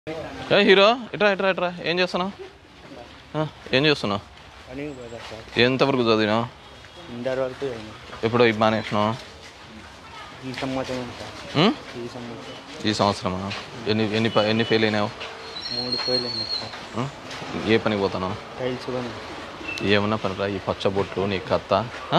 ఏ hero ఇట్రా ఇట్రా ఇట్రా ఏం చేస్తున్నావు ఆ, ఏం చేస్తున్నావు అని పోదా సార్ ఎంతవరకు చదివినావు ఇంటర్ వరకు చదివాను. ఎప్పుడో ఈ మానేసినావు ఈ సంవత్సరం సార్ ఉం? ఈ సంవత్సరం ఈ సంవత్సరమా ఎన్ని ఎన్ని ప- ఎన్ని ఫెయిల్ అయినావు మూడు ఫెయిల్ అయినా సార్ ఉం? ఏ పనికి పోతున్నావు టైల్స్ కూడా ఏమన్నా పనిరా ఈ పచ్చబొట్లు నీ కత్త ఆ?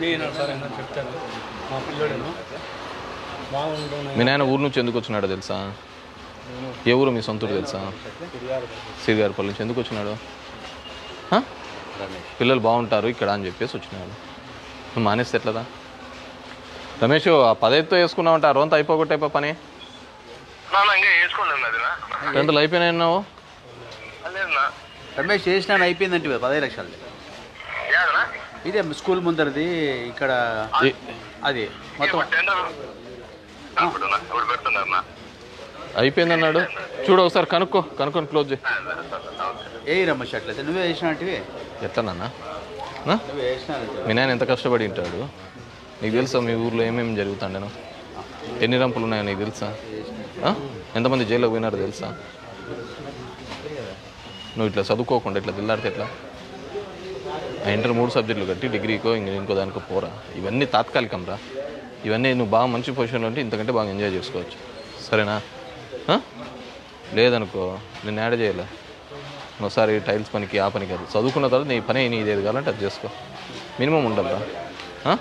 మీ నాయన ఊరు నుంచి ఎందుకు వచ్చినాడో తెలుసా ఏ ఊరు మీ సొంత ఊరు తెలుసా సిరిగారిపల్లి నుంచి ఎందుకు వచ్చినాడు ఆ? పిల్లలు బాగుంటారు ఇక్కడ అని చెప్పేసి వచ్చినాడు నువ్వు మానేస్తే ఎట్లదా రమేష్ ఆ పదైదుతో వేసుకున్నావంటే ఆ రోజంతా అయిపోగొట్టే పని నాన్న ఇంకా వేసుకోలేదు అది నా రెండులు అయిపోయినాయి నువ్వు లేదన్నా రమేష్ చేసినాను అయిపోయిందంటే పదహైదు లక్షలది యాదనా ఇదే స్కూల్ ముందరది ఇక్కడ ఈ- అది మొత్తం టెండర్ అప్పుడునా ఇప్పుడు పెడుతున్నారన్నా అయిపోయింది అన్నాడు చూడు ఒకసారి కనుక్కో కనుక్కొని క్లోజ్ చేయి ఏ రమేష్ అట్లయితే నువ్వే చేసినట్టువి ఎట్లనన్నా ఆ? నువ్వే చేసినావు మీ నాయన ఎంత కష్టపడి ఉంటాడు నీకు తెలుసా మీ ఊర్లో ఏమేమి జరుగుతాండను ఎన్ని రంపులు ఉన్నాయో నీకు తెలుసా ఆ? ఎంతమంది జైల్లోకి పోయినారో తెలుసా నువ్వు ఇట్లా చదువుకోకుండా ఇట్లా దిల్లాడితే ఎట్లా ఆ ఇంటర్ మూడు సబ్జెక్టులు కట్టి డిగ్రీకో ఇంక ఇంకో దానికో పోరా ఇవన్నీ తాత్కాలికం రా ఇవన్నీ నువ్వు బాగా మంచి పొజిషన్లో ఉంటే ఇంతకంటే బాగా ఎంజాయ్ చేసుకోవచ్చు సరేనా ఆ? లేదనుకో నేను యాడ్ చేయలే నువ్వు ఒకసారి టైల్స్ పనికి ఆ పనికి అది చదువుకున్న తర్వాత నీ పని నీ ఏది కావాలంటే అది చేసుకో మినిమం ఉండాలా ఆ?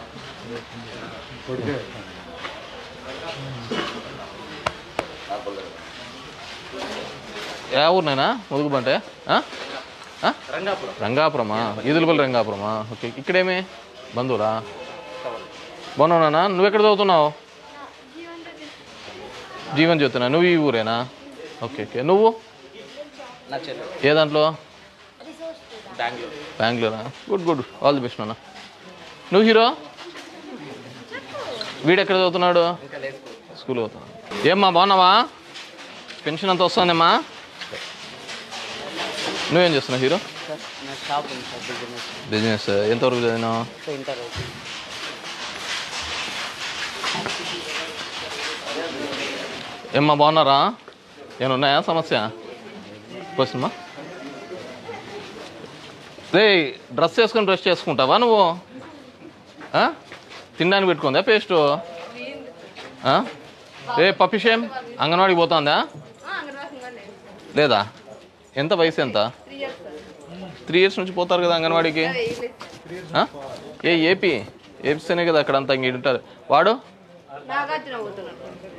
ఏ ఊరినైనా ముదుగుబంటే ఆ? ఆ? రంగాపురమా ఈదులపల్లి రంగాపురమా ఓకే ఇక్కడేమి బంధువులా బాగున్నావునా నువ్వు ఎక్కడ చదువుతున్నావు జీవన్ జ్యోతినా నువ్వు ఈ ఊరేనా ఓకే ఓకే నువ్వు ఏ దాంట్లో బెంగళూరా good good all the best నాన్న నువ్వు హీరో వీడు ఎక్కడ చదువుతున్నాడు స్కూల్ చదువుతున్నాడు ఏమ్మా బాగున్నావా పెన్షన్ అంత వస్తుందమ్మా నువ్వేం చేస్తున్నావు హీరో నా షాప్ ఉంది సార్ బిజినెస్ బిజినెస్ ఎంతవరకు చదివినావు ఇంటర్ వరకు ఏమ్మా బాగున్నారా ఏమైనా ఉన్నాయా సమస్య క్వశ్చన్మా రే డ్రెస్ వేసుకొని బ్రష్ చేసుకుంటావా నువ్వు ఆ? తినడానికి పెట్టుకుందా పేస్ట్ ఏ పప్పిషేం అంగన్వాడికి పోతుందా లేదా ఎంత వయసు ఎంత త్రీ ఇయర్స్ నుంచి పోతారు కదా అంగన్వాడికి ఆ? ఏ ఏపీ ఏపీస్తేనే కదా అక్కడంతా ఇంక ఉంటారు వాడు నాగార్జున పోతున్నాడు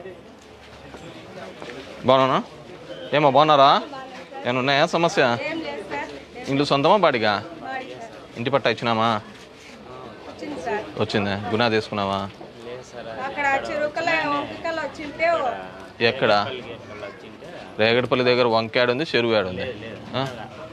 బాగున్నా ఏమో బాగున్నారా ఏమైనా ఉన్నాయా సమస్య ఏం లేదు సార్ ఇంట్లో సొంతమా బాడిగా బాడీ సార్ ఇంటి పట్ట ఇచ్చినామా వచ్చింది సార్ వచ్చిందా గునా తీసుకున్నావా అక్కడ చెరుకల వంకకల వచ్చింటే ఎక్కడ రేగడపల్లి దగ్గర వంకాడు ఉంది చెరువు యాడు ఉంది ఆ?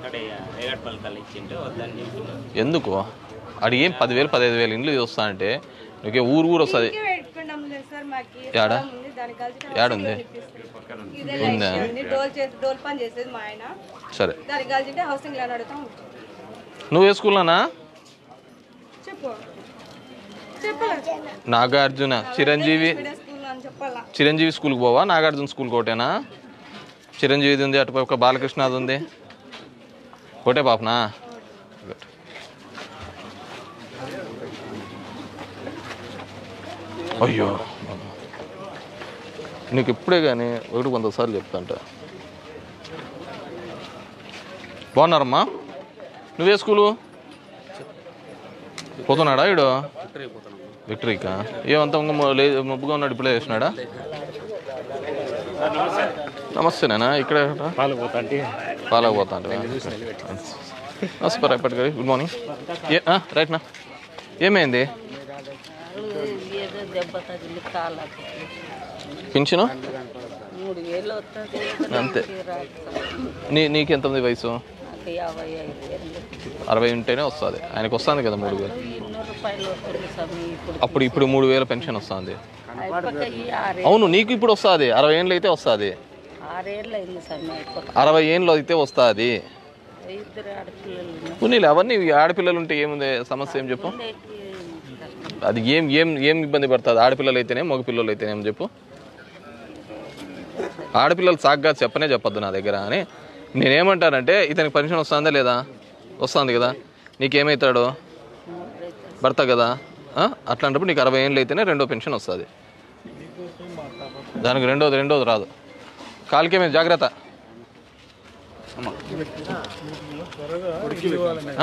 ఎందుకు అడి ఏం పదివేలు పదహైదు వేలు ఇండ్లు వస్తా అంటే నీకే ఊరు ఊరు వస్తుంది ఇంకే పెట్టుకున్నాం లేదు సార్ మాకి యాడ? పొలం ఉంది దానికి కలిసి యాడుంది? ఇదే ఉందా? లైఫ్ ఉంది డోల్ చేసి డోల్ పని చేసేది మా ఆయన సరే దానికి కలిసి హౌసింగ్ లోన్ అడుగుతాం నువ్వు ఏ స్కూల్లోనా చెప్పు చెప్పాలి నాగార్జున చిరంజీవి స్కూల్ అని చెప్పాలా చిరంజీవి స్కూల్కి పోవా నాగార్జున స్కూల్కి ఒకటేనా చిరంజీవిది ఉంది అటు ఒక బాలకృష్ణది ఉంది ఒకటే పాపనా Good. అయ్యో నీకు ఇప్పుడే కానీ ఒకటి వంద సార్లు చెప్తాంట బాగున్నారమ్మా నువ్వే స్కూలు పోతున్నాడా ఈడు విక్టరీకా ఏమంతా ఇంకా మొ- లే మబ్బుగా ఉన్నాడు ఇప్పుడే చేసినాడా నమస్తేనా ఇక్కడ పాల్గొతాంటే పాలకపోతా నమస్కారం ఎప్పటికీ గుడ్ మార్నింగ్ ఏ రైట్ నా ఏమైంది ఏదో దెబ్బ తగిలి కాళ్ళకి పింఛను మూడు వేలు వస్తుంది అంతే నీ నీకు ఎంత ఉంది వయసు నాకు యాభై ఐదు వేలు అరవై ఉంటేనే వస్తుంది ఆయనకు వస్తుంది కదా మూడు వేలు ఎన్నో రూపాయలు వస్తుంది స్వామి ఇప్పుడు అప్పుడు ఇప్పుడు మూడు వేల పెన్షన్ వస్తుంది అయిపోక ఈ ఆరే అవును నీకు ఇప్పుడు వస్తుంది అరవై ఏళ్ళు అయితే వస్తుంది ఆరేళ్ళు అయింది స్వామి అయిపోక అరవై ఏళ్ళు అయితే వస్తుంది ఇద్దరు ఆడపిల్లలు ఉన్నారు. పోనీలే అవన్నీ ఆడపిల్లలు ఉంటే ఏముంది సమస్య ఏం చెప్పు ఉండేటి కష్టం. అది ఏం ఏం ఏం ఇబ్బంది పడుతుంది ఆడపిల్లలు అయితేనే మగ పిల్లలు అయితేనే ఏం చెప్పు ఆడపిల్లలు సాగ్గా చెప్పనే చెప్పొద్దు నా దగ్గర అని నేనేమంటానంటే ఇతనికి పెన్షన్ వస్తుందా లేదా వస్తుంది కదా నీకేమవుతాడు భర్త కదా ఆ? అట్లాంటప్పుడు నీకు అరవై ఏళ్ళు అయితేనే రెండో పెన్షన్ వస్తుంది దానికి రెండోది రెండోది రాదు కాలికే మీద జాగ్రత్త ఆ?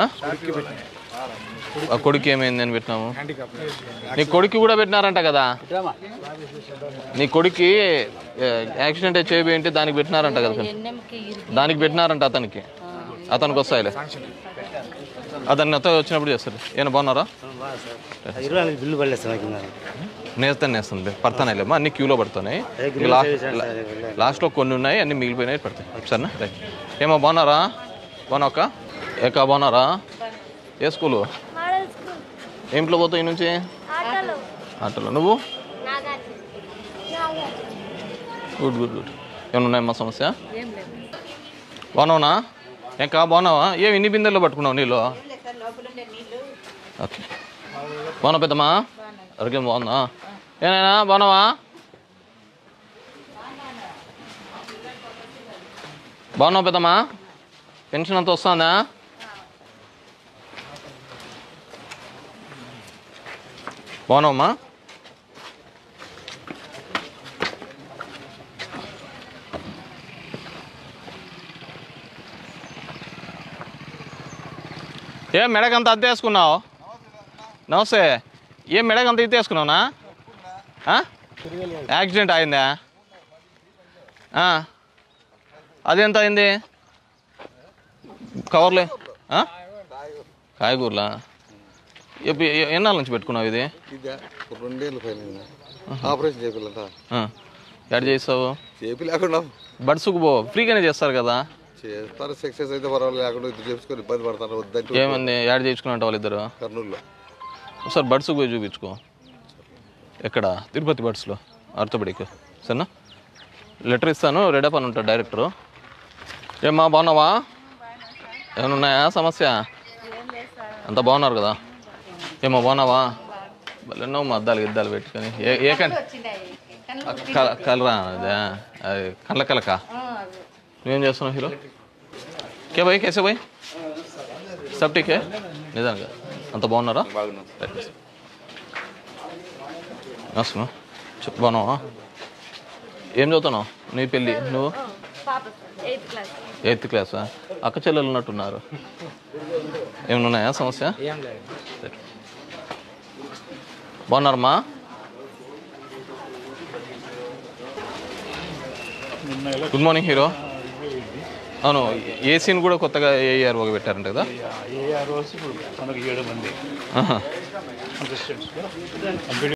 ఆ కొడుకు ఏమైంది అని పెట్టినాము నీ కొడుకు కూడా పెట్టినారంట కదా నీ కొడుక్కి ఏ, యాక్సిడెంట్ చేయబోయింటే దానికి పెట్టినారంట కదా ఎన్నెమ్మకి ఇరికి దానికి పెట్టినారంట అతనికి అతనికి వస్తాయిలే అతన్ని అత్త వచ్చినప్పుడు చేస్తారు ఏమైనా బాగున్నారా ఇరవై నాలుగు బిల్లు పడలేదు సార్ నాకు నేస్తాను నేస్తుంది పడతానేలేమ్మా అన్ని క్యూలో పడుతున్నాయి ఇక లాస్ట్ లాస్ట్లో కొన్ని ఉన్నాయి అన్ని మిగిలిపోయినాయి పడతాయి సరేనా రైట్ ఏమో బాగున్నారా బాగున్నా అక్క ఏకా బాగున్నారా ఏ స్కూలు ఏ ఇంట్లో పోతావు ఈ నుంచి ఆటోలో నువ్వు గుడ్ గుడ్ గుడ్ ఏమైనా ఉన్నాయమ్మా సమస్య ఏం లేదు బాగున్నావునా ఇంకా బాగున్నావా ఏమి ఇన్ని బిందెల్లో పట్టుకున్నావు నీళ్ళు ఓకే బాగున్నా పెద్దమ్మా ఆరోగ్యం బాగుందా ఏనాయనా బాగున్నావా బాగున్నావు పెద్దమ్మా పెన్షన్ అంతా వస్తుందా బాగున్నావమ్మా ఏం మెడకంత అద్దె వేసుకున్నావు నమస్తే ఏం మెడకంత ఇది వేసుకున్నావునా ఆ? యాక్సిడెంట్ అయిందా ఆ. అదెంత అయింది కవర్లే ఆ? కాయగూరలా ఎప్పు- ఎ- ఎన్నాళ్ళ నుంచి పెట్టుకున్నావు ఇది ఇదే ఒక రెండేళ్ళు పైన ఆపరేషన్ చేపిల్లట ఆ. ఎక్కడ చేస్తావు చేపి లేకుండా బడ్సుకు పో ఫ్రీగానే చేస్తారు కదా చేస్తారు సక్సెస్ అయితే పర్వాలేదు లేకుండా ఇద్దరు చేసుకొని ఇబ్బంది పడతారు వద్దంటే ఏమంది యాడ్ చేయించుకున్నట్టు వాళ్ళిద్దరు కర్నూలులో ఒకసారి బడ్స్కి పోయి చూపించుకో ఎక్కడ తిరుపతి బడ్స్లో ఆర్థోపెడిక్ సరేనా లెటర్ ఇస్తాను రెడప్ అని ఉంటాడు డైరెక్టరు ఏమ్మా బాగున్నావా ఏమైనా ఉన్నాయా సమస్య అంతా బాగున్నారు కదా ఏమో బాగున్నావా ఎన్నో మా అద్దాలు గిద్దాలు పెట్టుకొని ఏ ఏ కన్ కల కలరా అదే అది కళ్ళ కలక నువ్వేం చేస్తున్నావు హీరో కే బాయ్ కేసే బాయ్ సబ్ ఠీకే నిజంగా అంత బాగున్నారా నమస్తే చెప్పు బాగున్నావా ఏం చదువుతున్నావు నీ పెళ్ళి నువ్వు పాప ఎయిత్ క్లాస్ ఎయిత్ క్లాసా అక్క చెల్లెలు ఉన్నట్టున్నారు ఏమైనా ఉన్నాయా సమస్య సరే. బాగున్నారమ్మా గుడ్ మార్నింగ్ హీరో అవును ఏసీని కూడా కొత్తగా ఏఆర్ ఒక పెట్టారంట కదా ఏ ఆ రోజు ఇప్పుడు మనకు ఏడు మంది ఆహా. అసిస్టెంట్స్